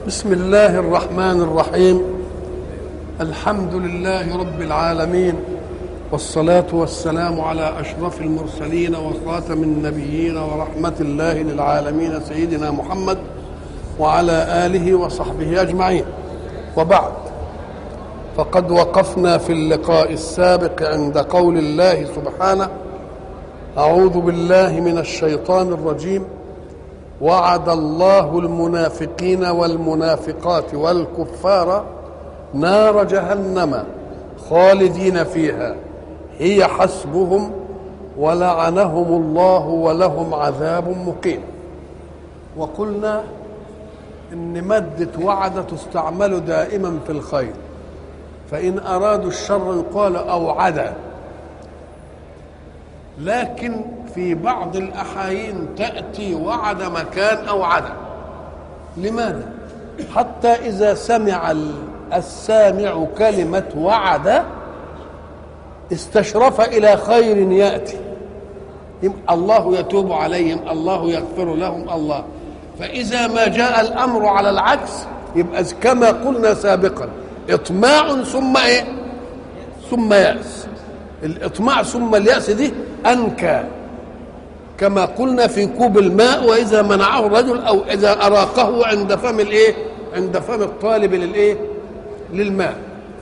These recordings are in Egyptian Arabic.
بسم الله الرحمن الرحيم الحمد لله رب العالمين والصلاة والسلام على أشرف المرسلين وخاتم النبيين ورحمة الله للعالمين سيدنا محمد وعلى آله وصحبه أجمعين وبعد فقد وقفنا في اللقاء السابق عند قول الله سبحانه أعوذ بالله من الشيطان الرجيم وعد الله المنافقين والمنافقات والكفار نار جهنم خالدين فيها هي حسبهم ولعنهم الله ولهم عذاب مقيم وقلنا ان ماده وعد تستعمل دائما في الخير فان ارادوا الشر يقال اوعد لكن في بعض الأحايين تأتي وعد مكان أو عدم لماذا؟ حتى إذا سمع السامع كلمة وعد استشرف إلى خير يأتي الله يتوب عليهم الله يغفر لهم الله فإذا ما جاء الأمر على العكس يبقى كما قلنا سابقا إطماع ثم إيه؟ ثم يأس الإطماع ثم اليأس دي أنكى كما قلنا في كوب الماء واذا منعه الرجل او اذا اراقه عند فم الايه عند فم الطالب للايه للماء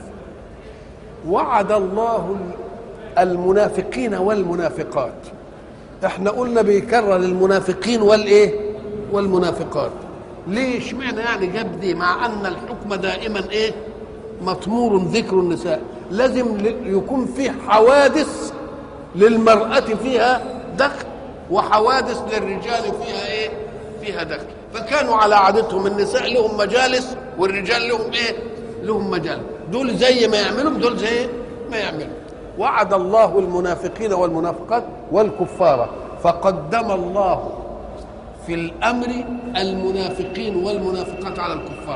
وعد الله المنافقين والمنافقات احنا قلنا بيكرر المنافقين والايه والمنافقات ليه اشمعنى يعني جاب دي مع ان الحكم دائما ايه مطمور ذكر النساء لازم يكون في حوادث للمرأة فيها دخل وحوادث للرجال فيها ايه فيها دخل فكانوا على عادتهم النساء لهم مجالس والرجال لهم ايه لهم مجال دول زي ما يعملوا دول زي ما يعملوا وعد الله المنافقين والمنافقات والكفار فقدم الله في الامر المنافقين والمنافقات على الكفار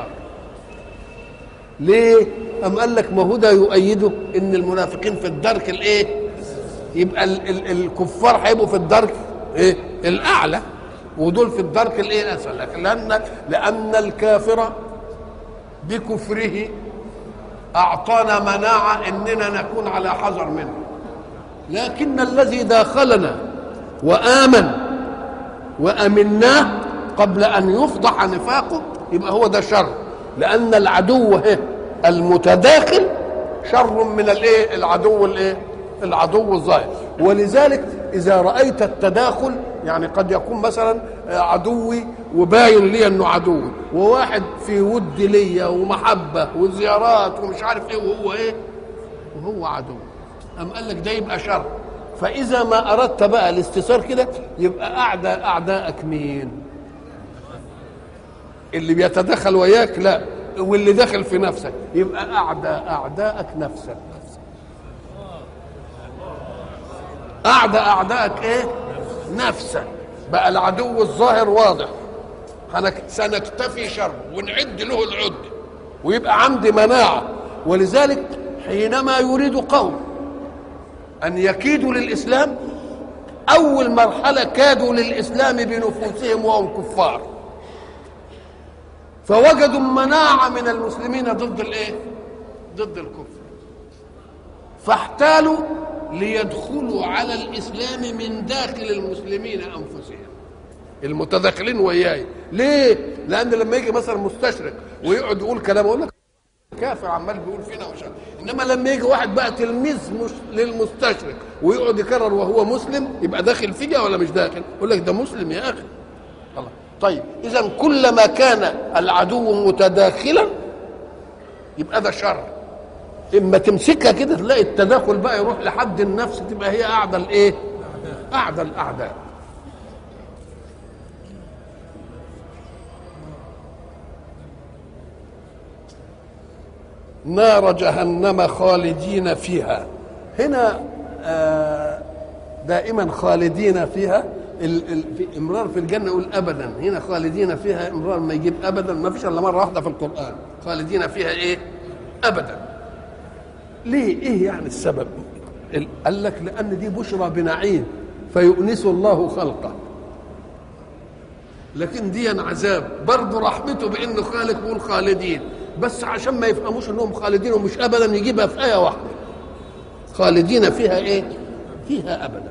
ليه ام قال لك ما هو ده يؤيده ان المنافقين في الدرك الايه يبقى ال ال الكفار هيبقوا في الدرك ايه الاعلى ودول في الدرك الايه الاسفل لكن لان لان الكافر بكفره اعطانا مناعه اننا نكون على حذر منه لكن الذي داخلنا وامن وامناه قبل ان يفضح نفاقه يبقى هو ده شر لان العدو المتداخل شر من الايه العدو الايه العدو الظاهر ولذلك اذا رايت التداخل يعني قد يكون مثلا عدوي وباين لي انه عدوي وواحد في ود ليا ومحبه وزيارات ومش عارف ايه وهو ايه وهو عدو ام قال لك ده يبقى شر فاذا ما اردت بقى الاستثار كده يبقى اعداء اعدائك مين اللي بيتدخل وياك لا واللي داخل في نفسك يبقى اعداء اعدائك نفسك أعدى أعدائك إيه؟ نفسك بقى العدو الظاهر واضح سنكتفي شر ونعد له العد ويبقى عندي مناعة ولذلك حينما يريد قوم أن يكيدوا للإسلام أول مرحلة كادوا للإسلام بنفوسهم وهم كفار فوجدوا مناعة من المسلمين ضد الإيه؟ ضد الكفر فاحتالوا ليدخلوا على الاسلام من داخل المسلمين انفسهم المتداخلين وياي ليه لان لما يجي مثلا مستشرق ويقعد يقول كلام اقول لك كافر عمال بيقول فينا وش انما لما يجي واحد بقى تلميذ مش للمستشرق ويقعد يكرر وهو مسلم يبقى داخل فيا ولا مش داخل يقول لك ده مسلم يا اخي الله طيب اذا كلما كان العدو متداخلا يبقى ده شر اما تمسكها كده تلاقي التداخل بقى يروح لحد النفس تبقى هي اعدى الايه اعدى الاعداء نار جهنم خالدين فيها هنا آه دائما خالدين فيها ال ال في امرار في الجنه يقول ابدا هنا خالدين فيها امرار ما يجيب ابدا ما فيش الا مره واحده في القران خالدين فيها ايه ابدا ليه ايه يعني السبب قال لك لان دي بشرى بنعيم فيؤنس الله خلقه لكن دي عذاب برضه رحمته بانه خالق بيقول خالدين بس عشان ما يفهموش انهم خالدين ومش ابدا يجيبها في ايه واحده خالدين فيها ايه فيها ابدا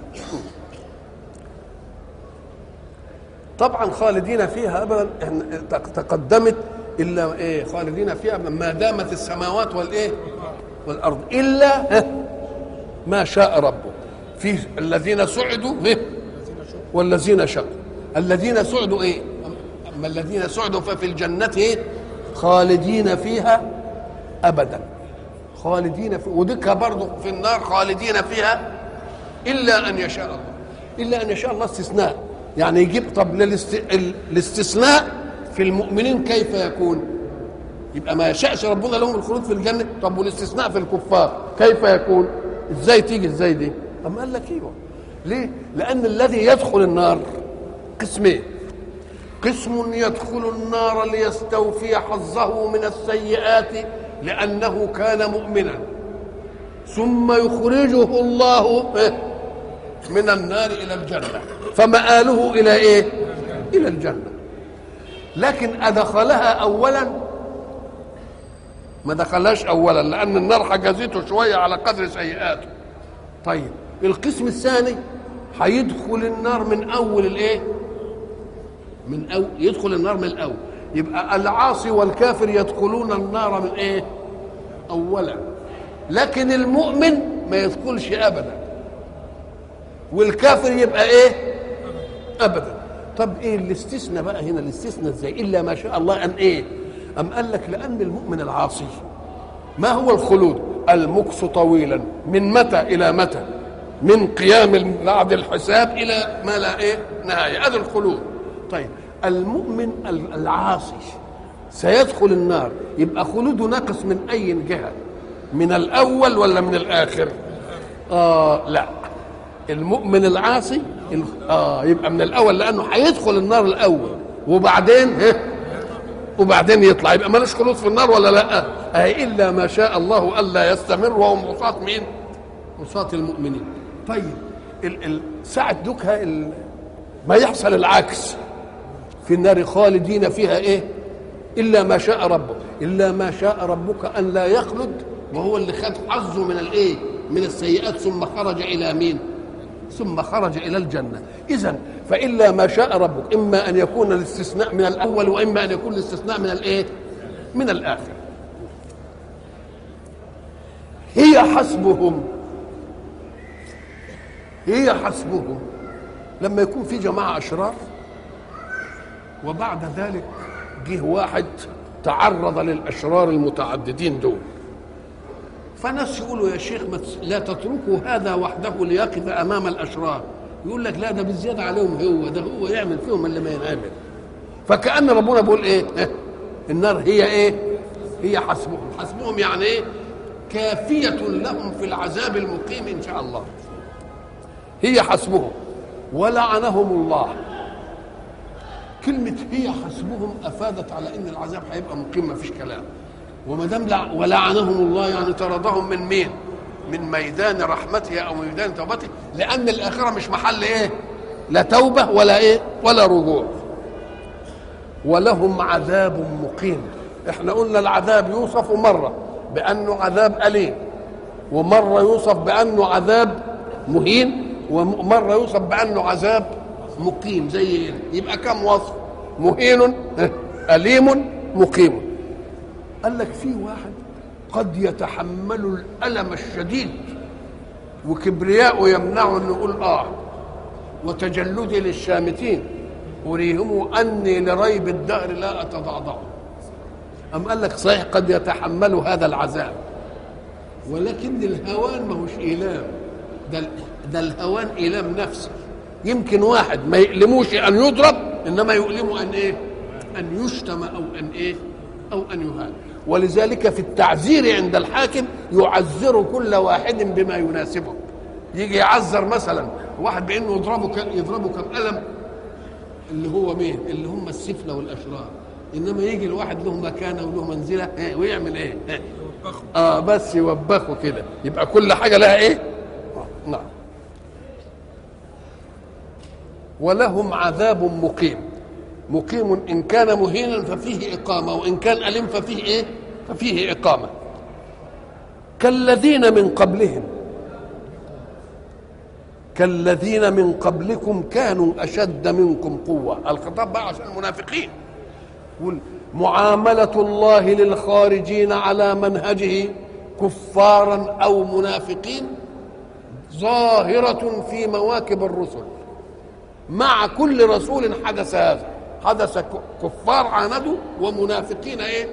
طبعا خالدين فيها ابدا تقدمت الا ايه خالدين فيها ما دامت السماوات والايه والارض الا ما شاء ربه في الذين سعدوا والذين شقوا الذين سعدوا ايه اما الذين سعدوا ففي الجنه ايه خالدين فيها ابدا خالدين في ودك برضه في النار خالدين فيها الا ان يشاء الله الا ان يشاء الله استثناء يعني يجيب طب للاست... الاستثناء في المؤمنين كيف يكون يبقى ما يشاءش ربنا لهم الخلود في الجنه طب والاستثناء في الكفار كيف يكون ازاي تيجي ازاي دي اما قال لك ايوه ليه لان الذي يدخل النار قسمين قسم يدخل النار ليستوفي حظه من السيئات لانه كان مؤمنا ثم يخرجه الله من النار الى الجنه فمآله الى ايه الى الجنه لكن ادخلها اولا ما دخلهاش اولا لان النار حجزته شويه على قدر سيئاته طيب القسم الثاني هيدخل النار من اول الايه من أو يدخل النار من الاول يبقى العاصي والكافر يدخلون النار من ايه اولا لكن المؤمن ما يدخلش ابدا والكافر يبقى ايه ابدا طب ايه الاستثناء بقى هنا الاستثناء ازاي الا ما شاء الله ان ايه ام قال لك لان المؤمن العاصي ما هو الخلود المكث طويلا من متى الى متى من قيام بعد الحساب الى ما لا ايه نهايه هذا الخلود طيب المؤمن العاصي سيدخل النار يبقى خلوده ناقص من اي جهه من الاول ولا من الاخر اه لا المؤمن العاصي اه يبقى من الاول لانه هيدخل النار الاول وبعدين ها وبعدين يطلع يبقى مالوش خلود في النار ولا لا آه الا ما شاء الله الا يستمر وهم عصاة مين عصاة المؤمنين طيب ال ال ساعة دوكها ال ما يحصل العكس في النار خالدين فيها ايه الا ما شاء ربك الا ما شاء ربك ان لا يخلد وهو اللي خد حظه من الايه من السيئات ثم خرج الى مين ثم خرج الى الجنه اذا فالا ما شاء ربك اما ان يكون الاستثناء من الاول واما ان يكون الاستثناء من الايه من الاخر هي حسبهم هي حسبهم لما يكون في جماعه اشرار وبعد ذلك جه واحد تعرض للاشرار المتعددين دول فناس يقولوا يا شيخ لا تتركوا هذا وحده ليقف امام الاشرار يقول لك لا ده بالزياده عليهم هو ده هو يعمل فيهم اللي ما ينعمل فكأن ربنا بيقول ايه النار هي ايه هي حسبهم حسبهم يعني ايه كافية لهم في العذاب المقيم ان شاء الله هي حسبهم ولعنهم الله كلمة هي حسبهم أفادت على إن العذاب هيبقى مقيم ما فيش كلام وما دام ولعنهم الله يعني طردهم من مين؟ من ميدان رحمته أو ميدان توبته لأن الآخرة مش محل إيه؟ لا توبة ولا إيه؟ ولا رجوع ولهم عذاب مقيم احنا قلنا العذاب يوصف مرة بأنه عذاب أليم ومرة يوصف بأنه عذاب مهين ومرة يوصف بأنه عذاب مقيم زي ايه يبقى كم وصف مهين أليم مقيم قال لك في واحد قد يتحمل الألم الشديد وكبرياءه يمنعه انه يقول اه وتجلدي للشامتين أريهم أني لريب الدهر لا أتضعضع أم قال لك صحيح قد يتحمل هذا العذاب ولكن الهوان ما هوش إيلام ده, ده الهوان إيلام نفسي يمكن واحد ما يؤلموش ان يضرب انما يؤلمه ان ايه ان يشتم او ان ايه او ان يهان ولذلك في التعزير عند الحاكم يعزر كل واحد بما يناسبه يجي يعذر مثلا واحد بانه يضربه ك... يضربه كم قلم اللي هو مين اللي هم السفله والاشرار انما يجي الواحد له مكانه وله منزله إيه ويعمل ايه, إيه؟ اه بس يوبخه كده يبقى كل حاجه لها ايه آه. نعم ولهم عذاب مقيم مقيم إن كان مهينا ففيه إقامة وإن كان أليم ففيه إيه ففيه إقامة كالذين من قبلهم كالذين من قبلكم كانوا أشد منكم قوة الخطاب بقى عشان المنافقين يقول معاملة الله للخارجين على منهجه كفارا أو منافقين ظاهرة في مواكب الرسل مع كل رسول حدث هذا حدث كفار عاندوا ومنافقين ايه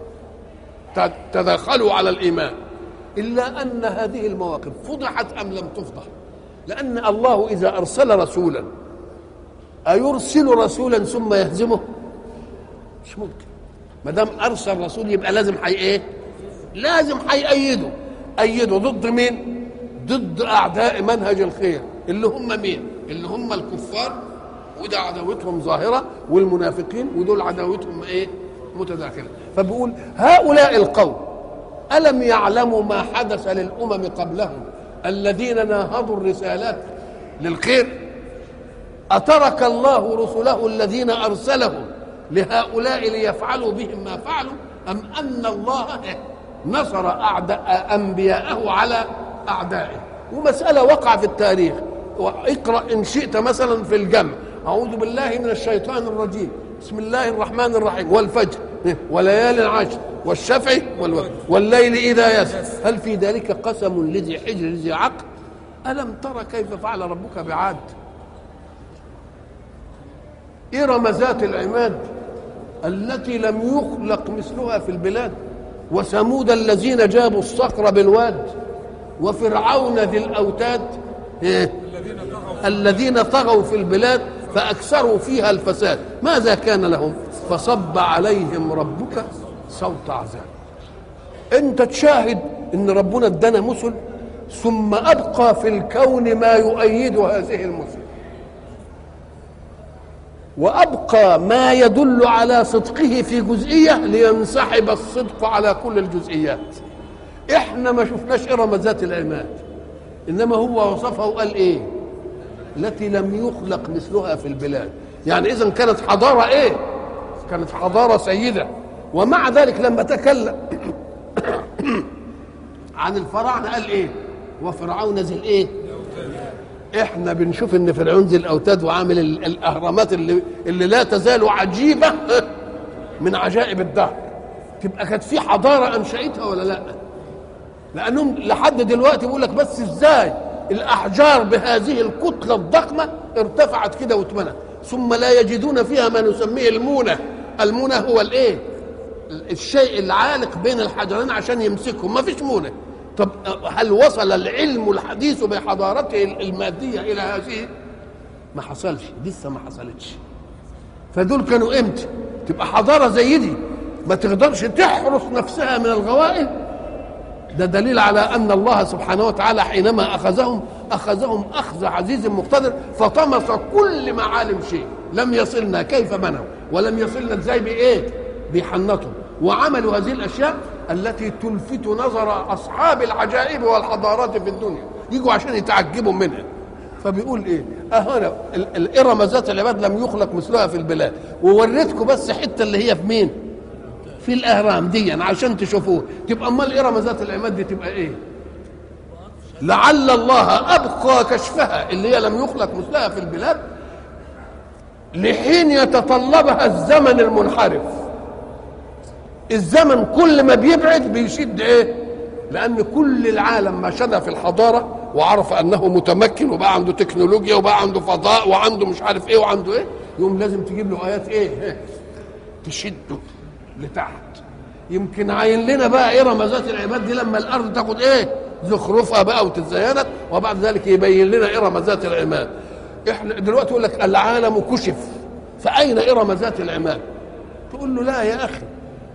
تدخلوا على الايمان الا ان هذه المواقف فضحت ام لم تفضح لان الله اذا ارسل رسولا ايرسل رسولا ثم يهزمه مش ممكن ما دام ارسل رسول يبقى لازم حي ايه لازم هيأيده أيده ضد مين ضد أعداء منهج الخير اللي هم مين اللي هم الكفار وده عداوتهم ظاهرة والمنافقين ودول عداوتهم ايه متداخلة فبيقول هؤلاء القوم ألم يعلموا ما حدث للأمم قبلهم الذين ناهضوا الرسالات للخير أترك الله رسله الذين أرسلهم لهؤلاء ليفعلوا بهم ما فعلوا أم أن الله نصر أعداء أنبياءه على أعدائه ومسألة وقع في التاريخ اقرأ إن شئت مثلا في الجمع أعوذ بالله من الشيطان الرجيم بسم الله الرحمن الرحيم والفجر وليال العشر والشفع والوتر والليل إذا يسر هل في ذلك قسم لذي حجر ذي عقل ألم ترى كيف فعل ربك بعاد إرم ذات العماد التي لم يخلق مثلها في البلاد وثمود الذين جابوا الصخر بالواد وفرعون ذي الاوتاد إيه؟ الذين طغوا في البلاد فاكثروا فيها الفساد ماذا كان لهم فصب عليهم ربك صوت عذاب انت تشاهد ان ربنا ادانا مثل ثم ابقى في الكون ما يؤيد هذه المثل وابقى ما يدل على صدقه في جزئيه لينسحب الصدق على كل الجزئيات احنا ما شفناش ارم ذات العماد انما هو وصفها وقال ايه التي لم يخلق مثلها في البلاد يعني اذا كانت حضاره ايه كانت حضاره سيده ومع ذلك لما تكلم عن الفراعنه قال ايه وفرعون ذي الايه احنا بنشوف ان فرعون ذي الاوتاد وعامل الاهرامات اللي اللي لا تزال عجيبه من عجائب الدهر تبقى كانت في حضاره انشاتها ولا لا لانهم لحد دلوقتي بيقول لك بس ازاي الاحجار بهذه الكتله الضخمه ارتفعت كده واتمنت ثم لا يجدون فيها ما نسميه المونه المونه هو الايه الشيء العالق بين الحجرين عشان يمسكهم ما فيش مونه طب هل وصل العلم الحديث بحضارته الماديه الى هذه ما حصلش لسه ما حصلتش فدول كانوا امتى تبقى حضاره زي دي ما تقدرش تحرس نفسها من الغوائل ده دليل على ان الله سبحانه وتعالى حينما اخذهم اخذهم اخذ عزيز مقتدر فطمس كل معالم شيء لم يصلنا كيف بنوا ولم يصلنا ازاي بايه بيحنطوا وعملوا هذه الاشياء التي تلفت نظر اصحاب العجائب والحضارات في الدنيا يجوا عشان يتعجبوا منها فبيقول ايه اهنا الارم ذات العباد لم يخلق مثلها في البلاد ووريتكم بس حته اللي هي في مين في الاهرام دي عشان تشوفوه تبقى امال ارم ذات العماد دي تبقى ايه لعل الله ابقى كشفها اللي هي لم يخلق مثلها في البلاد لحين يتطلبها الزمن المنحرف الزمن كل ما بيبعد بيشد ايه لان كل العالم ما شد في الحضاره وعرف انه متمكن وبقى عنده تكنولوجيا وبقى عنده فضاء وعنده مش عارف ايه وعنده ايه يقوم لازم تجيب له ايات ايه تشده لتحت يمكن عين لنا بقى ايه رمزات العباد دي لما الارض تاخد ايه زخرفها بقى وتتزينت وبعد ذلك يبين لنا ايه رمزات العماد احنا دلوقتي يقول لك العالم كشف فاين ايه رمزات العماد تقول له لا يا اخي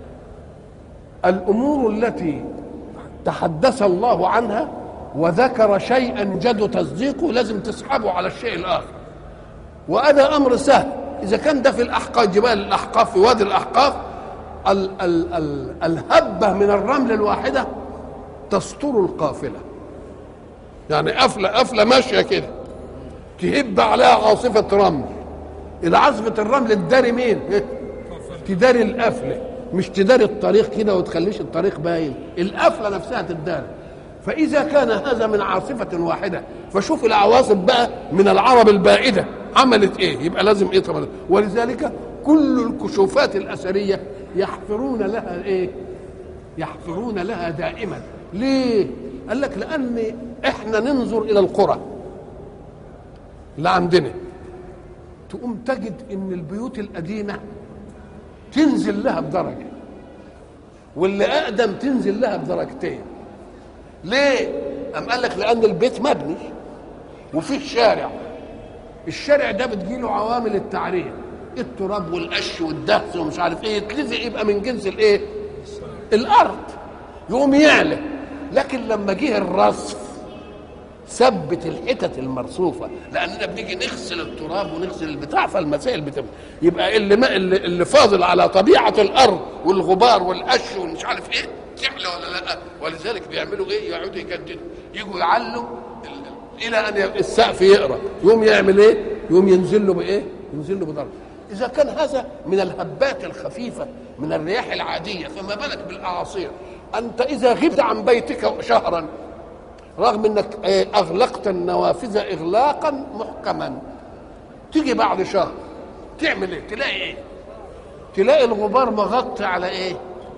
الامور التي تحدث الله عنها وذكر شيئا جد تصديقه لازم تسحبه على الشيء الاخر وهذا امر سهل اذا كان ده في الاحقاف جبال الاحقاف في وادي الاحقاف ال ال ال الهبه من الرمل الواحده تستر القافله يعني قفله قفله ماشيه كده تهب عليها عاصفه رمل العزفة الرمل تداري مين تداري القفله مش تداري الطريق كده وتخليش الطريق باين القفله نفسها تداري فاذا كان هذا من عاصفه واحده فشوف العواصف بقى من العرب البائده عملت ايه يبقى لازم ايه طبعا ولذلك كل الكشوفات الاثريه يحفرون لها ايه يحفرون لها دائما ليه قال لك لان احنا ننظر الى القرى اللي عندنا تقوم تجد ان البيوت القديمه تنزل لها بدرجه واللي اقدم تنزل لها بدرجتين ليه ام قال لك لان البيت مبني وفيه شارع الشارع ده بتجيله عوامل التعريه التراب والقش والدهس ومش عارف ايه يتلزق يبقى من جنس الايه الارض يقوم يعلى لكن لما جه الرصف ثبت الحتت المرصوفه لاننا بنيجي نغسل التراب ونغسل البتاع فالمسائل بتبقى يبقى اللي ما اللي, اللي فاضل على طبيعه الارض والغبار والقش والمش عارف ايه تعلى ولا لا ولذلك بيعملوا ايه يقعدوا يجددوا يجوا يعلوا الى ان السقف يقرا يقوم يعمل ايه يقوم ينزل له بايه ينزل له بدرجه اذا كان هذا من الهبات الخفيفه من الرياح العاديه فما بالك بالاعاصير انت اذا غبت عن بيتك شهرا رغم انك اغلقت النوافذ اغلاقا محكما تيجي بعد شهر تعمل ايه تلاقي ايه تلاقي الغبار مغطي على ايه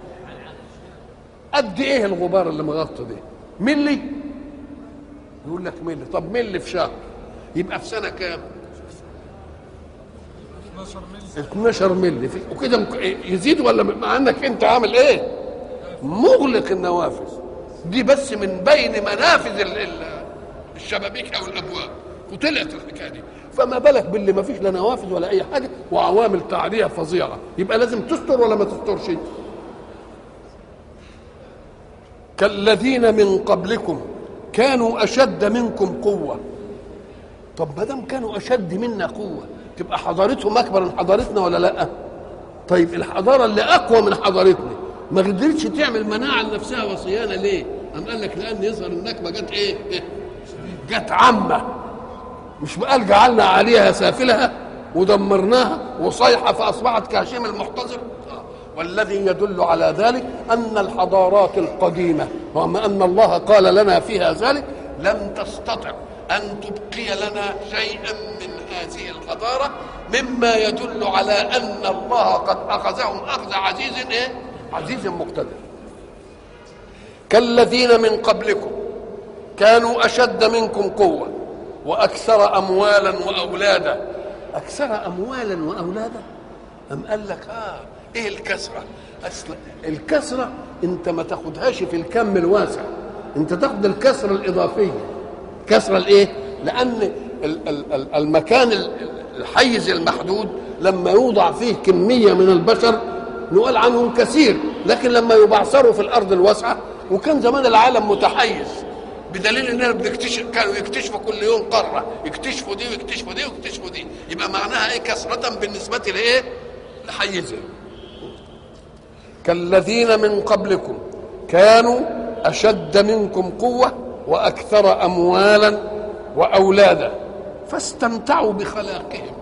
قد ايه الغبار اللي مغطي ده ملي يقول لك ملي طب ملي في شهر يبقى في سنه كام 12 ملي في وكده يزيد ولا مع انك انت عامل ايه مغلق النوافذ دي بس من بين منافذ الشبابيك او الابواب وطلعت الحكايه دي فما بالك باللي ما فيش لا نوافذ ولا اي حاجه وعوامل تعريه فظيعه يبقى لازم تستر ولا ما تسترش كالذين من قبلكم كانوا اشد منكم قوه طب ما دام كانوا اشد منا قوه تبقى حضارتهم اكبر من حضارتنا ولا لا طيب الحضاره اللي اقوى من حضارتنا ما قدرتش تعمل مناعه لنفسها وصيانه ليه؟ قام قال لك لان يظهر النكبه جت ايه؟ جت عامه مش قال جعلنا عليها سافلها ودمرناها وصيحه فاصبحت كهشيم المحتضر والذي يدل على ذلك ان الحضارات القديمه رغم ان الله قال لنا فيها ذلك لم تستطع ان تبقي لنا شيئا من هذه الحضاره مما يدل على ان الله قد اخذهم اخذ عزيز ايه؟ عزيز مقتدر كالذين من قبلكم كانوا اشد منكم قوه واكثر اموالا واولادا اكثر اموالا واولادا ام قال لك اه ايه الكسره اصل الكسره انت ما تاخدهاش في الكم الواسع انت تاخد الكسره الاضافيه الكسره الايه لان المكان الحيز المحدود لما يوضع فيه كميه من البشر نقول عنهم كثير لكن لما يبعثروا في الارض الواسعه وكان زمان العالم متحيز بدليل اننا بنكتشف كانوا يكتشفوا كل يوم قاره يكتشفوا دي ويكتشفوا دي ويكتشفوا دي يبقى معناها ايه كثره بالنسبه لايه؟ لحيزهم كالذين من قبلكم كانوا اشد منكم قوه واكثر اموالا واولادا فاستمتعوا بخلاقهم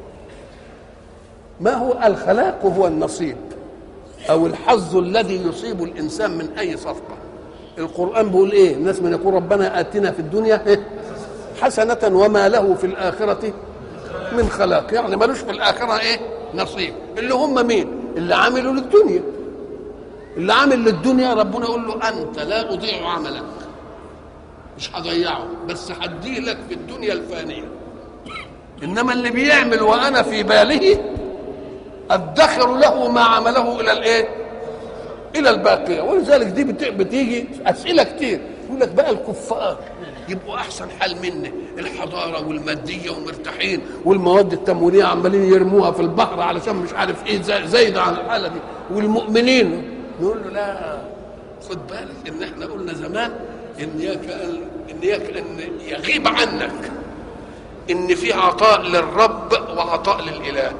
ما هو الخلاق هو النصيب او الحظ الذي يصيب الانسان من اي صفقه القران بيقول ايه الناس من يقول ربنا اتنا في الدنيا إيه؟ حسنه وما له في الاخره من خلاق يعني ملوش في الاخره ايه نصيب اللي هم مين اللي عملوا للدنيا اللي عامل للدنيا ربنا يقول له انت لا اضيع عملك مش هضيعه بس هديه لك في الدنيا الفانيه انما اللي بيعمل وانا في باله ادخر له ما عمله الى الايه الى الباقيه ولذلك دي بتيجي اسئله كتير يقول لك بقى الكفار يبقوا احسن حال مني الحضاره والماديه ومرتاحين والمواد التموينيه عمالين يرموها في البحر علشان مش عارف ايه زايده عن الحاله دي والمؤمنين نقول له لا خد بالك ان احنا قلنا زمان ان يك ان يك ان يغيب عنك ان في عطاء للرب وعطاء للاله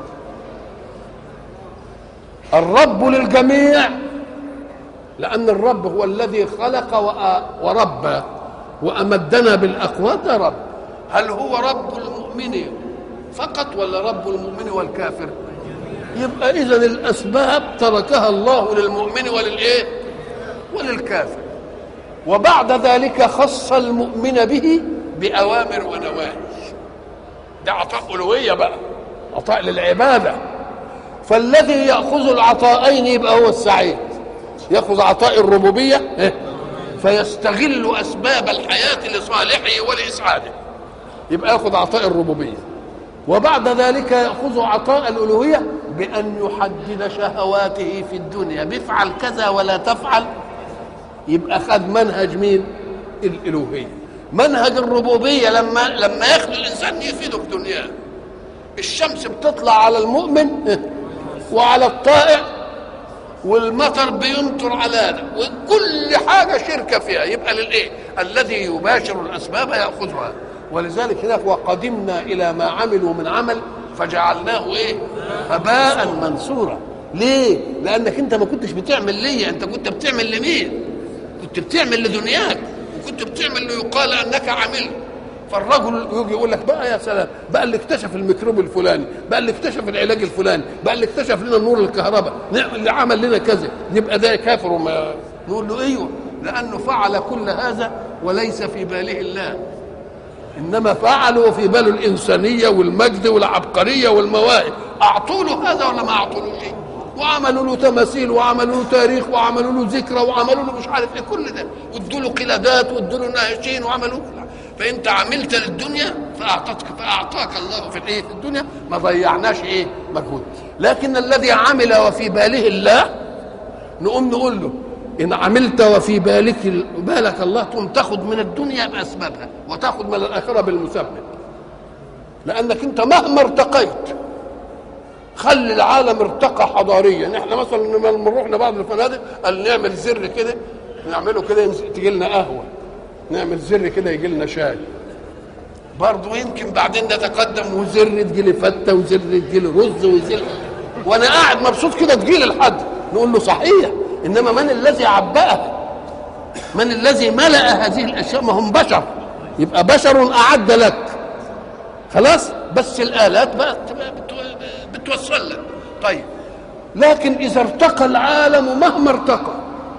الرب للجميع لأن الرب هو الذي خلق وربى وأمدنا بالأقوات رب هل هو رب المؤمن فقط ولا رب المؤمن والكافر يبقى اذا الاسباب تركها الله للمؤمن وللايه وللكافر وبعد ذلك خص المؤمن به باوامر ونواهي ده عطاء الوهيه بقى عطاء للعباده فالذي ياخذ العطاءين يبقى هو السعيد ياخذ عطاء الربوبيه إيه؟ فيستغل اسباب الحياه لصالحه ولاسعاده يبقى ياخذ عطاء الربوبيه وبعد ذلك ياخذ عطاء الالوهيه بان يحدد شهواته في الدنيا بفعل كذا ولا تفعل يبقى خد منهج مين الالوهيه منهج الربوبيه لما لما يخلق الانسان يفيده في دنياه الشمس بتطلع على المؤمن وعلى الطائع والمطر بيمطر على ده وكل حاجه شركه فيها يبقى للايه الذي يباشر الاسباب ياخذها ولذلك هناك وقدمنا الى ما عملوا من عمل فجعلناه ايه هباء منصورا ليه لانك انت ما كنتش بتعمل ليا انت كنت بتعمل لمين كنت بتعمل لدنياك وكنت بتعمل ليقال انك عملت فالرجل يجي يقول لك بقى يا سلام بقى اللي اكتشف الميكروب الفلاني بقى اللي اكتشف العلاج الفلاني بقى اللي اكتشف لنا النور الكهرباء اللي عمل لنا كذا نبقى ده كافر وما نقول له ايوه لانه فعل كل هذا وليس في باله الله انما فعلوا في باله الانسانيه والمجد والعبقريه والمواهب اعطوا له هذا ولا ما اعطوا شيء وعملوا له تماثيل وعملوا له تاريخ وعملوا له ذكرى وعملوا له مش عارف ايه كل ده وادوا له قلادات وادوا له ناهشين وعملوا فانت عملت للدنيا فاعطتك فاعطاك الله في الايه في الدنيا ما ضيعناش ايه مجهود لكن الذي عمل وفي باله الله نقوم نقول له ان عملت وفي بالك بالك الله تقوم تاخذ من الدنيا باسبابها وتاخذ من الاخره بالمسبب لانك انت مهما ارتقيت خلي العالم ارتقى حضاريا احنا مثلا لما نروح لبعض الفنادق قال نعمل زر كده نعمله كده تجي لنا قهوه نعمل زر كده يجي لنا شاي برضه يمكن بعدين نتقدم وزر تجي لي فته وزر تجي لي رز وزر وانا قاعد مبسوط كده تجي لي لحد نقول له صحيح انما من الذي عبأها من الذي ملأ هذه الاشياء ما هم بشر يبقى بشر اعد لك خلاص بس الالات بقى بتوصل لك طيب لكن اذا ارتقى العالم مهما ارتقى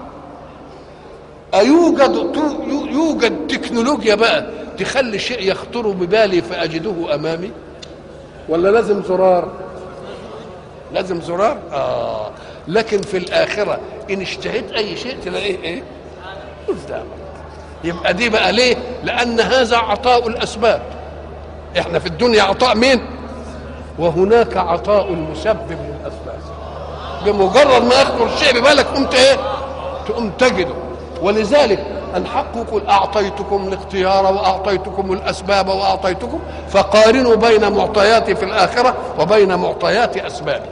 أيوجد يوجد تكنولوجيا بقى تخلي شيء يخطر ببالي فأجده أمامي ولا لازم زرار لازم زرار آه لكن في الآخرة إن اشتهيت أي شيء تلاقيه إيه قدامك يبقى دي بقى ليه لأن هذا عطاء الأسباب إحنا في الدنيا عطاء مين وهناك عطاء المسبب للأسباب بمجرد ما يخطر الشيء ببالك قمت إيه تقوم تجده ولذلك الحق يقول أعطيتكم الاختيار وأعطيتكم الأسباب وأعطيتكم فقارنوا بين معطياتي في الآخرة وبين معطيات أسبابي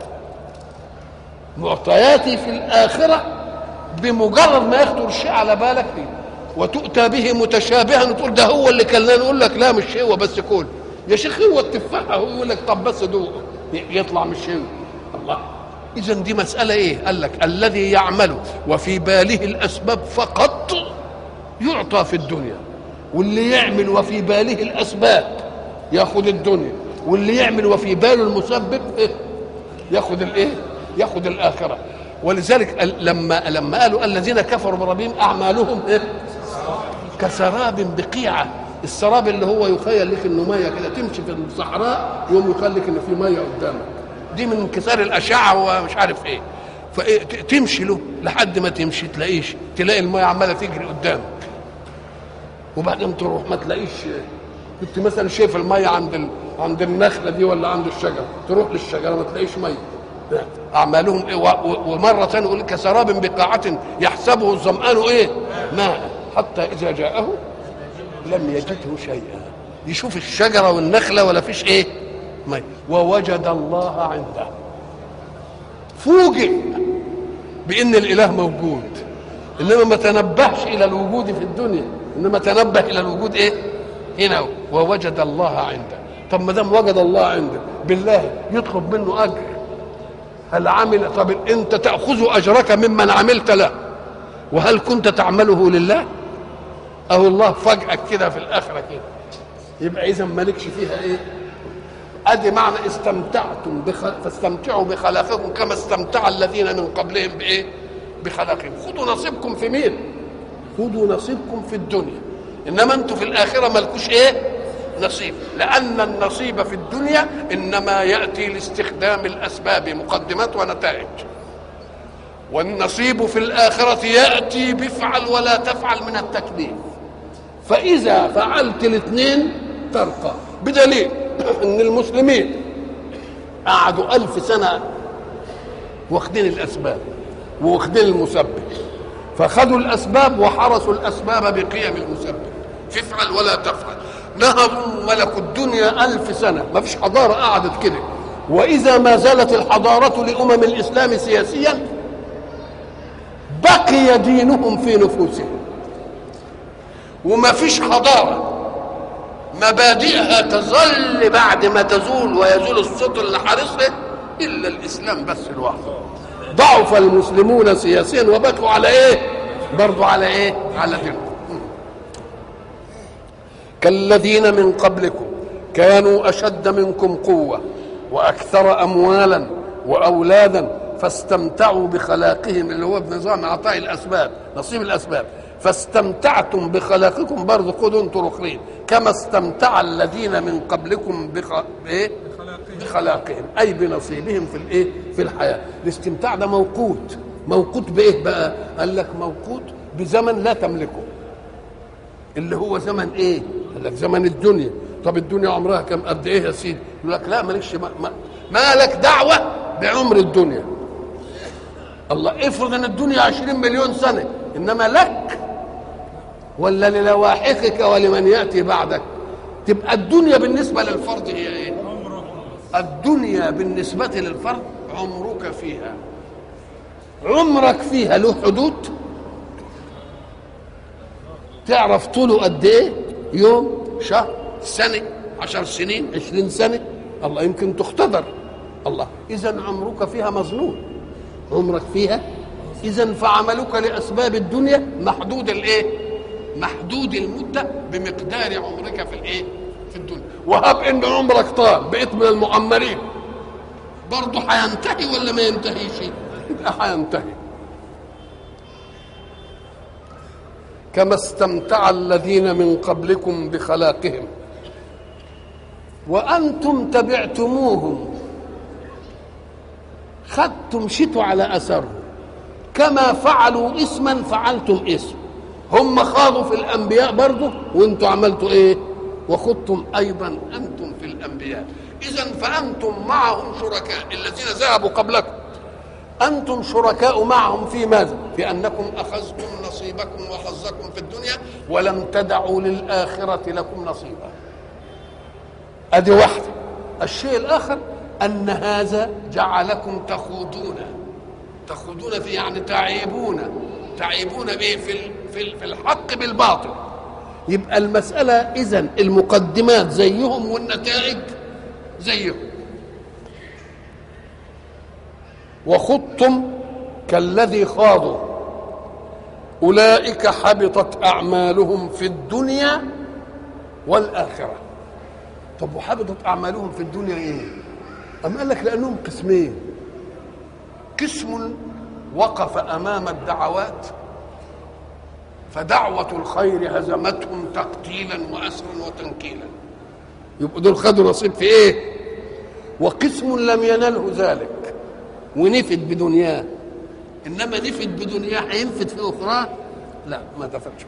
معطياتي في الآخرة بمجرد ما يخطر الشيء على بالك فيه وتؤتى به متشابها وتقول ده هو اللي كان نقول لك لا مش هو بس كل يا شيخ هو التفاحة هو يقول لك طب بس دوق يطلع مش هو الله اذا دي مساله ايه قال لك الذي يعمل وفي باله الاسباب فقط يعطى في الدنيا واللي يعمل وفي باله الاسباب ياخذ الدنيا واللي يعمل وفي باله المسبب إيه؟ ياخذ الايه ياخذ الاخره ولذلك لما لما قالوا الذين كفروا بربهم اعمالهم إيه؟ كسراب بقيعه السراب اللي هو يخيل لك انه ميه كده تمشي في الصحراء يوم يخيل لك ان في ميه قدامك دي من انكسار الاشعه ومش عارف ايه فتمشي له لحد ما تمشي تلاقيش تلاقي الميه عماله تجري قدامك وبعدين تروح ما تلاقيش كنت مثلا شايف الميه عند ال... عند النخله دي ولا عند الشجره تروح للشجره ما تلاقيش ميه اعمالهم إيه و... ومره ثانيه يقول كسراب بقاعه يحسبه الظمآن ايه ماء حتى اذا جاءه لم يجده شيئا يشوف الشجره والنخله ولا فيش ايه ميه ووجد الله عنده فوجئ بان الاله موجود انما ما تنبهش الى الوجود في الدنيا انما تنبه الى الوجود ايه هنا ووجد الله عنده طب ما دام وجد الله عنده بالله يطلب منه اجر هل عمل طب انت تاخذ اجرك ممن عملت له وهل كنت تعمله لله او الله فجأة كده في الاخره كده يبقى اذا مالكش فيها ايه ادي معنى استمتعتم بخ... فاستمتعوا بخلاقكم كما استمتع الذين من قبلهم بايه بخلاقهم خذوا نصيبكم في مين خذوا نصيبكم في الدنيا انما انتم في الاخره مالكوش ايه نصيب لان النصيب في الدنيا انما ياتي لاستخدام الاسباب مقدمات ونتائج والنصيب في الاخره ياتي بفعل ولا تفعل من التكليف فاذا فعلت الاثنين ترقى بدليل ان المسلمين قعدوا ألف سنة واخدين الأسباب واخدين المسبب فخذوا الأسباب وحرسوا الأسباب بقيم المسبب تفعل ولا تفعل نهضوا ملكوا الدنيا ألف سنة ما فيش حضارة قعدت كده وإذا ما زالت الحضارة لأمم الإسلام سياسيا بقي دينهم في نفوسهم وما فيش حضارة مبادئها تظل بعد ما تزول ويزول الصوت اللي حارسها الا الاسلام بس لوحده ضعف المسلمون سياسيا وبكوا على ايه برضو على ايه على دينهم كالذين من قبلكم كانوا اشد منكم قوه واكثر اموالا واولادا فاستمتعوا بخلاقهم اللي هو بنظام اعطاء الاسباب نصيب الاسباب فاستمتعتم بخلاقكم برضه خذوا انتم الاخرين كما استمتع الذين من قبلكم بخ... بايه؟ بخلاقهم اي بنصيبهم في الايه؟ في الحياه الاستمتاع ده موقوت موقوت بايه بقى؟ قال لك موقوت بزمن لا تملكه اللي هو زمن ايه؟ قال لك زمن الدنيا طب الدنيا عمرها كم قد ايه يا سيدي؟ يقول لك لا مالكش ما... ما... مالك دعوه بعمر الدنيا الله افرض ان الدنيا عشرين مليون سنه انما لك ولا للواحقك ولمن ياتي بعدك تبقى الدنيا بالنسبه للفرد هي ايه الدنيا بالنسبه للفرد عمرك فيها عمرك فيها له حدود تعرف طوله قد ايه يوم شهر سنه عشر سنين عشرين سنه الله يمكن تختبر الله اذا عمرك فيها مظنون عمرك فيها اذا فعملك لاسباب الدنيا محدود الايه محدود المده بمقدار عمرك في الايه في الدنيا وهب ان عمرك طال بقيت من المعمرين برضه هينتهي ولا ما ينتهيش يبقى هينتهي كما استمتع الذين من قبلكم بخلاقهم وانتم تبعتموهم خدتم شتوا على اثرهم كما فعلوا اسما فعلتم اسم هم خاضوا في الانبياء برضه وانتم عملتوا ايه وخضتم ايضا انتم في الانبياء اذا فانتم معهم شركاء الذين ذهبوا قبلكم انتم شركاء معهم في ماذا في انكم اخذتم نصيبكم وحظكم في الدنيا ولم تدعوا للاخره لكم نصيبا ادي واحده الشيء الاخر ان هذا جعلكم تخوضون تخوضون في يعني تعيبون تعيبون به في في في الحق بالباطل يبقى المسألة إذا المقدمات زيهم والنتائج زيهم وخضتم كالذي خاضوا أولئك حبطت أعمالهم في الدنيا والآخرة طب وحبطت أعمالهم في الدنيا إيه؟ أم قال لك لأنهم قسمين قسم وقف امام الدعوات فدعوة الخير هزمتهم تقتيلا وأسرا وتنكيلا يبقوا دول خدوا نصيب في ايه وقسم لم ينله ذلك ونفد بدنياه انما نفد بدنياه هينفد في اخرى لا ما دفنش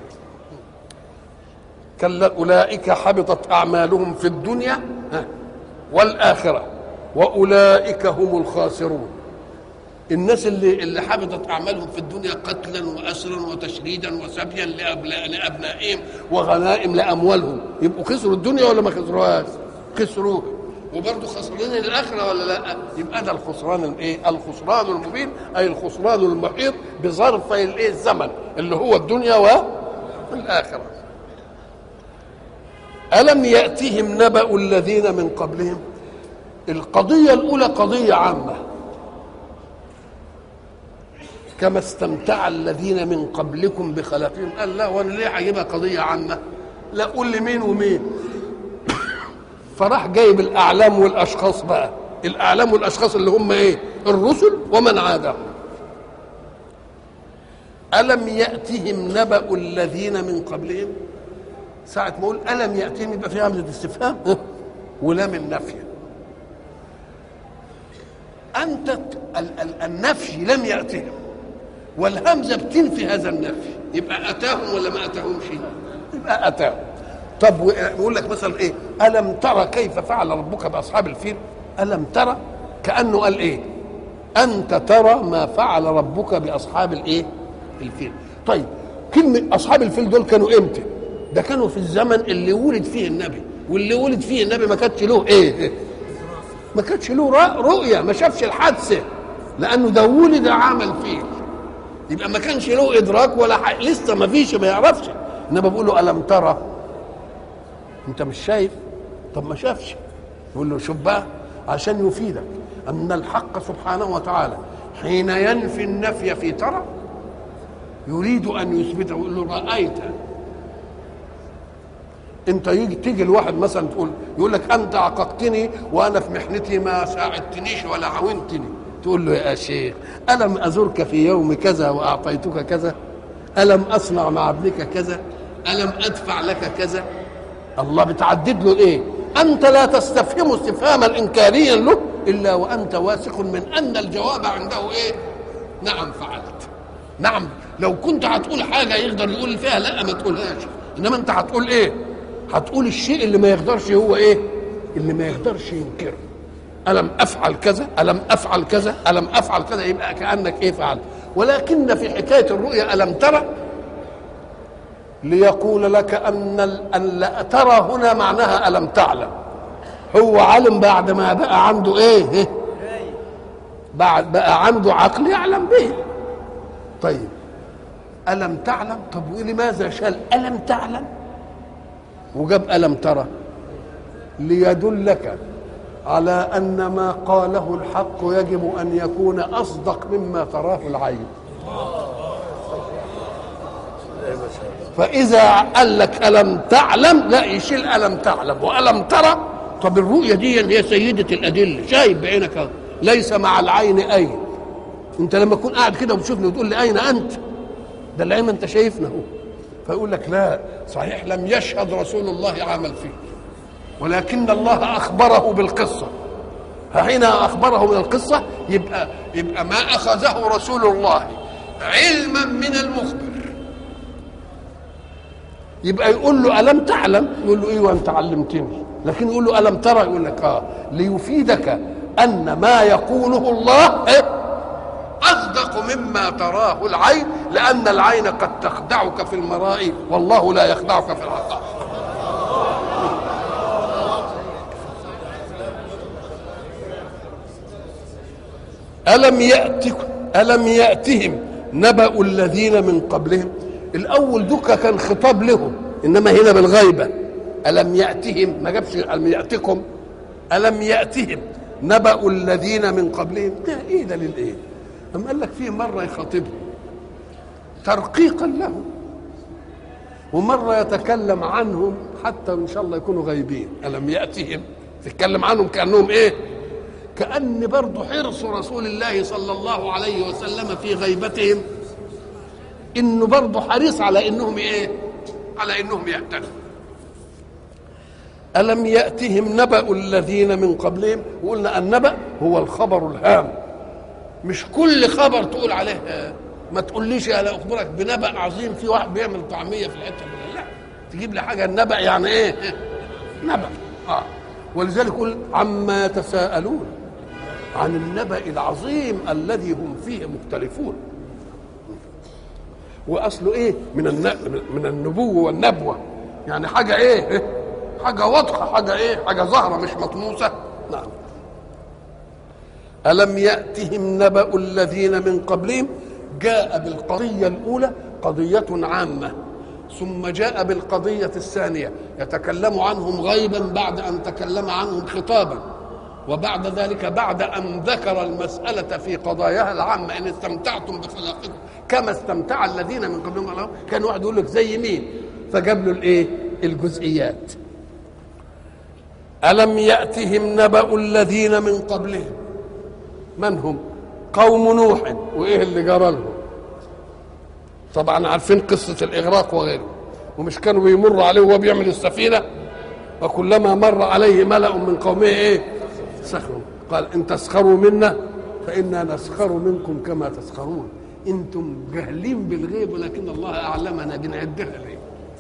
كلا اولئك حبطت اعمالهم في الدنيا والاخره واولئك هم الخاسرون الناس اللي اللي حبطت اعمالهم في الدنيا قتلا واسرا وتشريدا وسبيا لابنائهم وغنائم لاموالهم يبقوا خسروا الدنيا ولا ما خسروهاش؟ خسروها وبرضه خسرانين الاخره ولا لا؟ يبقى ده الخسران الايه؟ الخسران المبين اي الخسران المحيط بظرفي الايه؟ الزمن اللي هو الدنيا والاخره. الم ياتهم نبأ الذين من قبلهم؟ القضيه الاولى قضيه عامه كما استمتع الذين من قبلكم بخلاقهم قال لا وانا ليه هجيبها قضيه عامه لا قول لي مين ومين فراح جايب الاعلام والاشخاص بقى الاعلام والاشخاص اللي هم ايه الرسل ومن عادهم الم ياتهم نبا الذين من قبلهم ساعه ما اقول الم ياتهم يبقى في همزه استفهام ولام النفي انت ال- ال- النفي لم ياتهم والهمزه بتنفي هذا النفي يبقى اتاهم ولا ما اتاهمش يبقى اتاهم طب و- يقول لك مثلا ايه الم ترى كيف فعل ربك باصحاب الفيل الم ترى كانه قال ايه انت ترى ما فعل ربك باصحاب الايه الفيل طيب كلمه اصحاب الفيل دول كانوا امتى ده كانوا في الزمن اللي ولد فيه النبي واللي ولد فيه النبي ما كانش له ايه ما كانش له رأ- رؤيه ما شافش الحادثه لانه ده ولد عمل فيه يبقى ما كانش له ادراك ولا ح... لسه ما فيش ما يعرفش انما بقول له الم ترى انت مش شايف طب ما شافش يقول له شوف بقى عشان يفيدك ان الحق سبحانه وتعالى حين ينفي النفي في ترى يريد ان يثبته يقول له رايت انت يجي تيجي الواحد مثلا تقول يقول لك انت عققتني وانا في محنتي ما ساعدتنيش ولا عاونتني تقول له يا شيخ الم ازرك في يوم كذا واعطيتك كذا الم اصنع مع ابنك كذا الم ادفع لك كذا الله بتعدد له ايه انت لا تستفهم استفهاما انكاريا له الا وانت واثق من ان الجواب عنده ايه نعم فعلت نعم لو كنت هتقول حاجه يقدر يقول فيها لا ما تقولهاش انما انت هتقول ايه هتقول الشيء اللي ما يقدرش هو ايه اللي ما يقدرش ينكره الم افعل كذا الم افعل كذا الم افعل كذا يبقى كانك ايه فعلت ولكن في حكايه الرؤيا الم ترى ليقول لك ان ال- ان لا ترى هنا معناها الم تعلم هو علم بعد ما بقى عنده ايه إيه؟ بعد بقى عنده عقل يعلم به طيب الم تعلم طب ولماذا شال الم تعلم وجاب الم ترى ليدلك على ان ما قاله الحق يجب ان يكون اصدق مما تراه العين فاذا قال لك الم تعلم لا يشيل الم تعلم والم ترى طب الرؤيه دي هي سيده الادله شايف بعينك أهو. ليس مع العين اين انت لما تكون قاعد كده وتشوفني وتقول لي اين انت ده العين ما انت شايفنا اهو فيقول لك لا صحيح لم يشهد رسول الله عمل فيه ولكن الله اخبره بالقصه فحين اخبره من القصه يبقى يبقى ما اخذه رسول الله علما من المخبر يبقى يقول له الم تعلم يقول له ايوه انت علمتني لكن يقول له الم ترى يقول لك اه ليفيدك ان ما يقوله الله إيه؟ اصدق مما تراه العين لان العين قد تخدعك في المرائي والله لا يخدعك في الحقائق ألم يأتكم ألم يأتهم نبأ الذين من قبلهم الأول دكا كان خطاب لهم إنما هنا بالغيبة ألم يأتهم ما جابش ألم يأتكم ألم يأتهم نبأ الذين من قبلهم ده إيه ده للإيه أم قال لك فيه مرة يخاطبهم ترقيقا لهم ومرة يتكلم عنهم حتى إن شاء الله يكونوا غايبين ألم يأتهم تتكلم عنهم كأنهم إيه كأن برضه حرص رسول الله صلى الله عليه وسلم في غيبتهم انه برضه حريص على انهم ايه على انهم يهتدوا الم ياتهم نبا الذين من قبلهم وقلنا النبا هو الخبر الهام مش كل خبر تقول عليه آه، ما تقوليش انا اخبرك بنبا عظيم في واحد بيعمل طعميه في الحته دي. لا تجيب لي حاجه النبا يعني ايه نبا اه ولذلك يقول عما يتساءلون عن النبأ العظيم الذي هم فيه مختلفون واصله ايه من الن- من النبوه والنبوه يعني حاجه ايه إيه؟ حاجه واضحه حاجه ايه حاجه ظاهره مش مطموسه نعم الم ياتهم نبا الذين من قبلهم جاء بالقضيه الاولى قضيه عامه ثم جاء بالقضيه الثانيه يتكلم عنهم غيبا بعد ان تكلم عنهم خطابا وبعد ذلك بعد ان ذكر المساله في قضاياها العامه ان استمتعتم بخلاقكم كما استمتع الذين من قبلهم قالوا- كان واحد يقول لك زي مين فجاب له الايه الجزئيات ألم يأتهم نبأ الذين من قبلهم من هم قوم نوح وإيه اللي جرى لهم طبعا عارفين قصة الإغراق وغيره ومش كانوا بيمر عليه وهو بيعمل السفينة وكلما مر عليه ملأ من قومه إيه سخروا قال إن تسخروا منا فإنا نسخر منكم كما تسخرون أنتم جاهلين بالغيب ولكن الله أعلمنا بنعدها ليه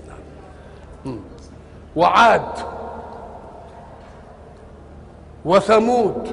وعاد وثمود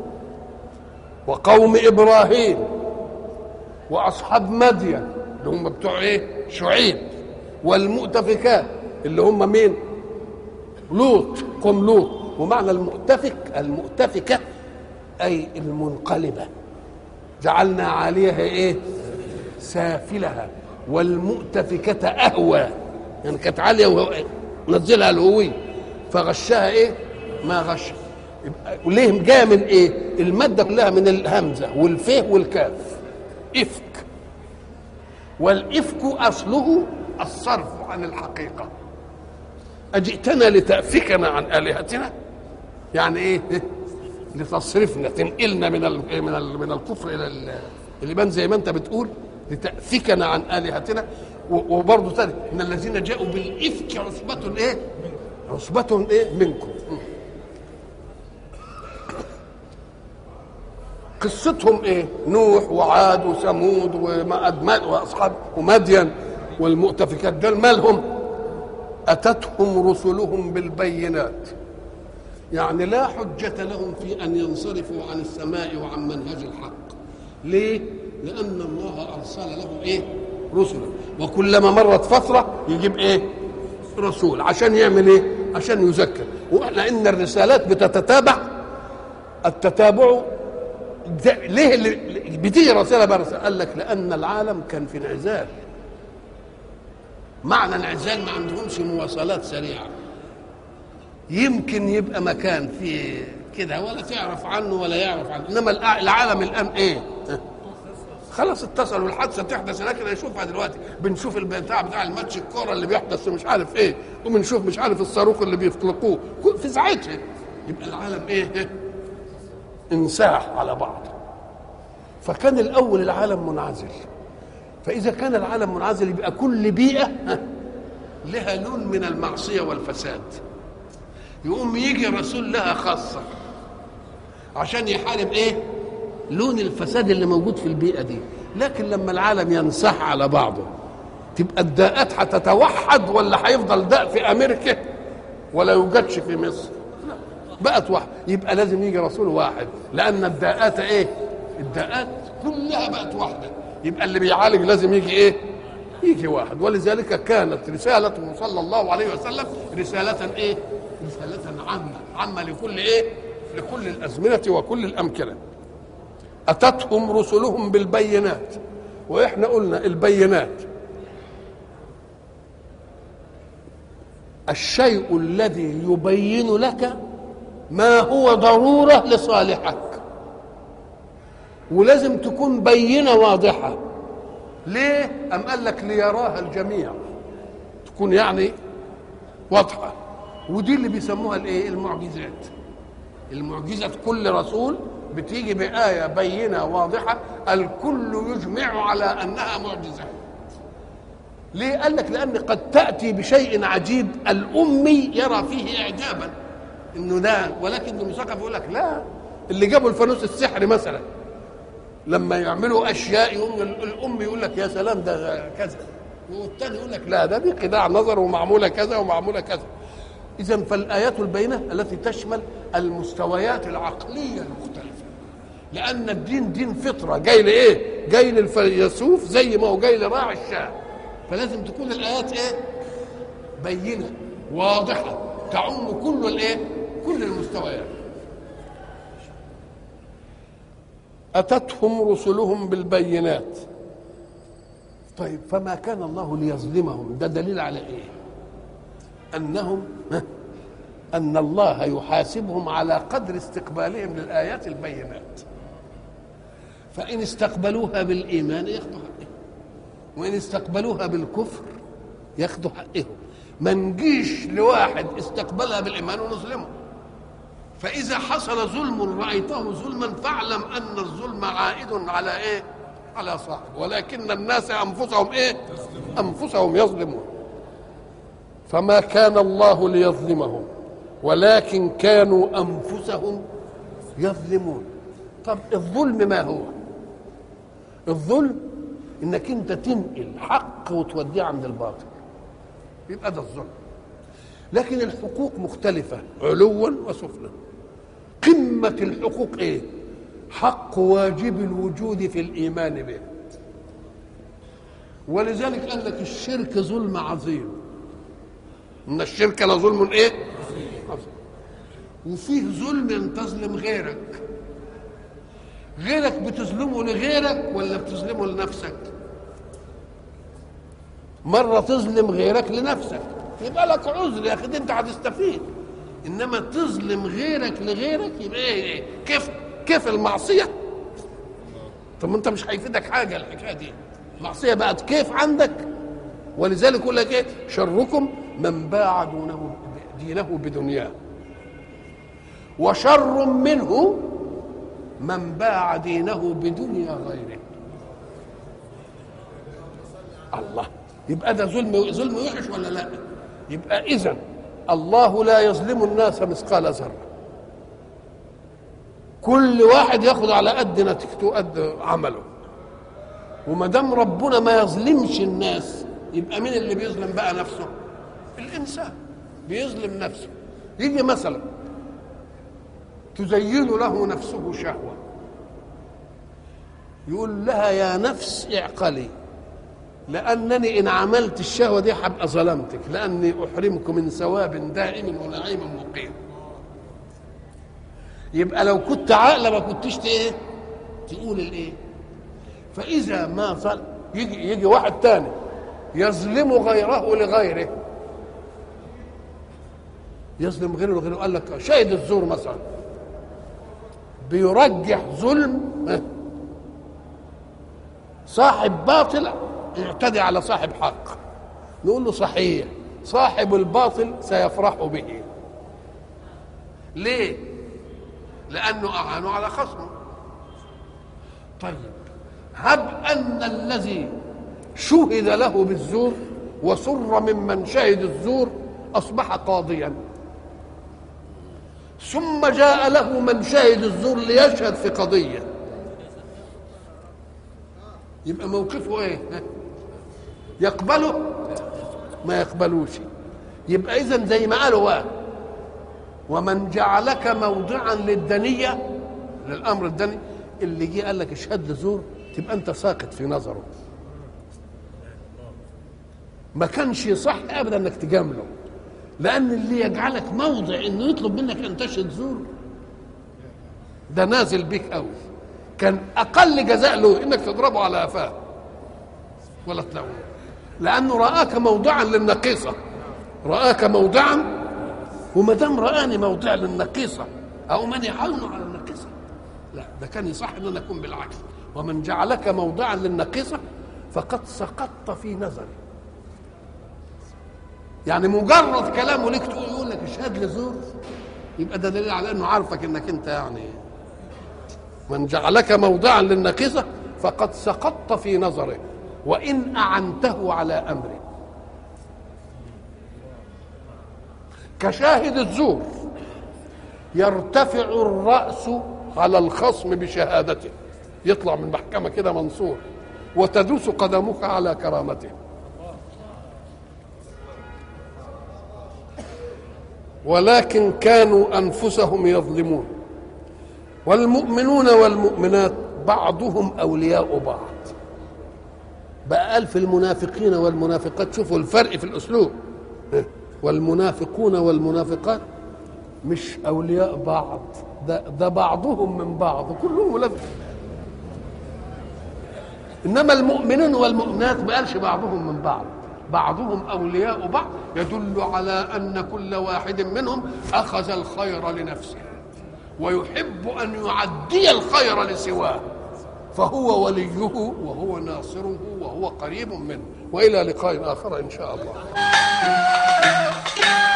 وقوم ابراهيم واصحاب مدين اللي هم بتوع ايه شعيب والمؤتفكات اللي هم مين لوط قوم لوط ومعنى المؤتفك المؤتفكه اي المنقلبه جعلنا عليها ايه سافلها والمؤتفكة أهوى يعني كانت عالية ونزلها الهوية فغشها ايه ما غش وليه جايه من ايه الماده كلها من الهمزه والفه والكاف افك والافك اصله الصرف عن الحقيقه اجئتنا لتافكنا عن الهتنا يعني ايه لتصرفنا تنقلنا من ال من ال من الكفر الى الايمان زي ما انت بتقول لتافكنا عن الهتنا وبرضه ثاني ان الذين جاءوا بالافك عصبه ايه عصبة ايه منكم قصتهم ايه نوح وعاد وثمود ومأد واصحاب ومدين والمؤتفكات دول مالهم اتتهم رسلهم بالبينات يعني لا حجة لهم في أن ينصرفوا عن السماء وعن منهج الحق ليه؟ لأن الله أرسل لهم إيه؟ رسلا وكلما مرت فترة يجيب إيه؟ رسول عشان يعمل إيه؟ عشان يذكر واحنا ان الرسالات بتتتابع التتابع ليه اللي بتيجي رساله برسالة قال لك لان العالم كان في انعزال معنى انعزال ما عندهمش مواصلات سريعه يمكن يبقى مكان فيه كده ولا تعرف عنه ولا يعرف عنه انما العالم الان ايه خلاص اتصلوا الحادثه تحدث هناك انا اشوفها دلوقتي بنشوف البتاع بتاع الماتش الكوره اللي بيحدث ومش عارف ايه وبنشوف مش عارف الصاروخ اللي بيطلقوه في ساعتها يبقى العالم ايه انساح على بعض فكان الاول العالم منعزل فاذا كان العالم منعزل يبقى كل بيئه لها لون من المعصيه والفساد يقوم يجي رسول لها خاصه عشان يحارب ايه لون الفساد اللي موجود في البيئه دي لكن لما العالم ينصح على بعضه تبقى الداءات هتتوحد ولا هيفضل داء في امريكا ولا يوجدش في مصر لا بقت واحد يبقى لازم يجي رسول واحد لان الداءات ايه الداءات كلها بقت واحده يبقى اللي بيعالج لازم يجي ايه يجي واحد ولذلك كانت رسالته صلى الله عليه وسلم رسالة ايه رسالة عامة عامة لكل ايه لكل الأزمنة وكل الأمكنة أتتهم رسلهم بالبينات وإحنا قلنا البينات الشيء الذي يبين لك ما هو ضرورة لصالحك ولازم تكون بينة واضحة ليه؟ أم قال لك ليراها الجميع تكون يعني واضحة ودي اللي بيسموها الايه؟ المعجزات المعجزة كل رسول بتيجي بآية بينة واضحة الكل يجمع على أنها معجزة ليه قال لك لأن قد تأتي بشيء عجيب الأمي يرى فيه إعجابا إنه ده ولكن المثقف يقول لك لا اللي جابوا الفانوس السحري مثلا لما يعملوا أشياء يقوم الأم يقول لك يا سلام ده كذا والتاني يقول لك لا ده دي خداع نظر ومعمولة كذا ومعمولة كذا إذا فالآيات البينة التي تشمل المستويات العقلية المختلفة لأن الدين دين فطرة جاي لإيه؟ جاي للفيلسوف زي ما هو جاي لراعي الشاه فلازم تكون الآيات إيه؟ بينة واضحة تعم كل الإيه؟ كل المستويات أتتهم رسلهم بالبينات طيب فما كان الله ليظلمهم ده دليل على إيه؟ أنهم أن الله يحاسبهم على قدر استقبالهم للآيات البينات فإن استقبلوها بالإيمان ياخذوا حقهم وإن استقبلوها بالكفر ياخذوا حقهم ما نجيش لواحد استقبلها بالإيمان ونظلمه فإذا حصل ظلم رأيته ظلما فاعلم أن الظلم عائد على إيه؟ على صاحبه ولكن الناس أنفسهم إيه؟ أنفسهم يظلمون فما كان الله ليظلمهم ولكن كانوا أنفسهم يظلمون طب الظلم ما هو؟ الظلم انك انت تنقل حق وتوديه عند الباطل يبقى ده الظلم لكن الحقوق مختلفة علوا وسفلا قمة الحقوق ايه حق واجب الوجود في الإيمان به ولذلك قال لك الشرك ظلم عظيم إن الشرك لظلم ايه عظيم وفيه ظلم ان تظلم غيرك غيرك بتظلمه لغيرك ولا بتظلمه لنفسك مرة تظلم غيرك لنفسك يبقى لك عذر يا اخي انت هتستفيد انما تظلم غيرك لغيرك يبقى ايه, إيه؟ كيف كيف المعصية طب ما انت مش هيفيدك حاجة الحكاية دي المعصية بقت كيف عندك ولذلك يقول لك ايه شركم من باع دونه دينه بدنياه وشر منه من باع دينه بدنيا غيره الله يبقى ده ظلم ظلم وحش ولا لا يبقى اذا الله لا يظلم الناس مثقال ذره كل واحد ياخد على قد نتيجته قد عمله وما دام ربنا ما يظلمش الناس يبقى مين اللي بيظلم بقى نفسه الانسان بيظلم نفسه يجي مثلا تزين له نفسه شهوة يقول لها يا نفس اعقلي لأنني إن عملت الشهوة دي هبقى ظلمتك لأني أحرمك من ثواب دائم ونعيم مقيم يبقى لو كنت عاقلة ما كنتش ايه تقول الايه فإذا ما ظل يجي يجي واحد تاني يظلم غيره لغيره يظلم غيره لغيره قال لك شاهد الزور مثلا بيرجح ظلم صاحب باطل يعتدي على صاحب حق نقول له صحيح صاحب الباطل سيفرح به ليه لانه اعانوا على خصمه طيب هب ان الذي شهد له بالزور وسر ممن شهد الزور اصبح قاضيا ثم جاء له من شهد الزور ليشهد في قضيه يبقى موقفه ايه يقبله ما يقبلوش يبقى اذا زي ما قالوا بقى ومن جعلك موضعا للدنيه للامر الدني اللي جه قال لك اشهد لزور تبقى انت ساقط في نظره ما كانش يصح ابدا انك تجامله لان اللي يجعلك موضع انه يطلب منك ان تشهد زور ده نازل بيك قوي كان اقل جزاء له انك تضربه على قفاه ولا تلوه لانه راك موضعا للنقيصه راك موضعا وما دام راني موضع للنقيصه او من يعاون على النقيصه لا ده كان يصح ان انا اكون بالعكس ومن جعلك موضعا للنقيصه فقد سقطت في نظري يعني مجرد كلامه ليك تقول يقول لك اشهد لزور يبقى ده دليل على انه عارفك انك انت يعني من جعلك موضعا للنقيصه فقد سقطت في نظره وان اعنته على امره كشاهد الزور يرتفع الراس على الخصم بشهادته يطلع من المحكمه كده منصور وتدوس قدمك على كرامته ولكن كانوا انفسهم يظلمون والمؤمنون والمؤمنات بعضهم اولياء بعض بقى قال في المنافقين والمنافقات شوفوا الفرق في الاسلوب والمنافقون والمنافقات مش اولياء بعض ده ده بعضهم من بعض كلهم ولاد انما المؤمنون والمؤمنات ما قالش بعضهم من بعض بعضهم اولياء بعض يدل على ان كل واحد منهم اخذ الخير لنفسه ويحب ان يعدي الخير لسواه فهو وليه وهو ناصره وهو قريب منه والى لقاء اخر ان شاء الله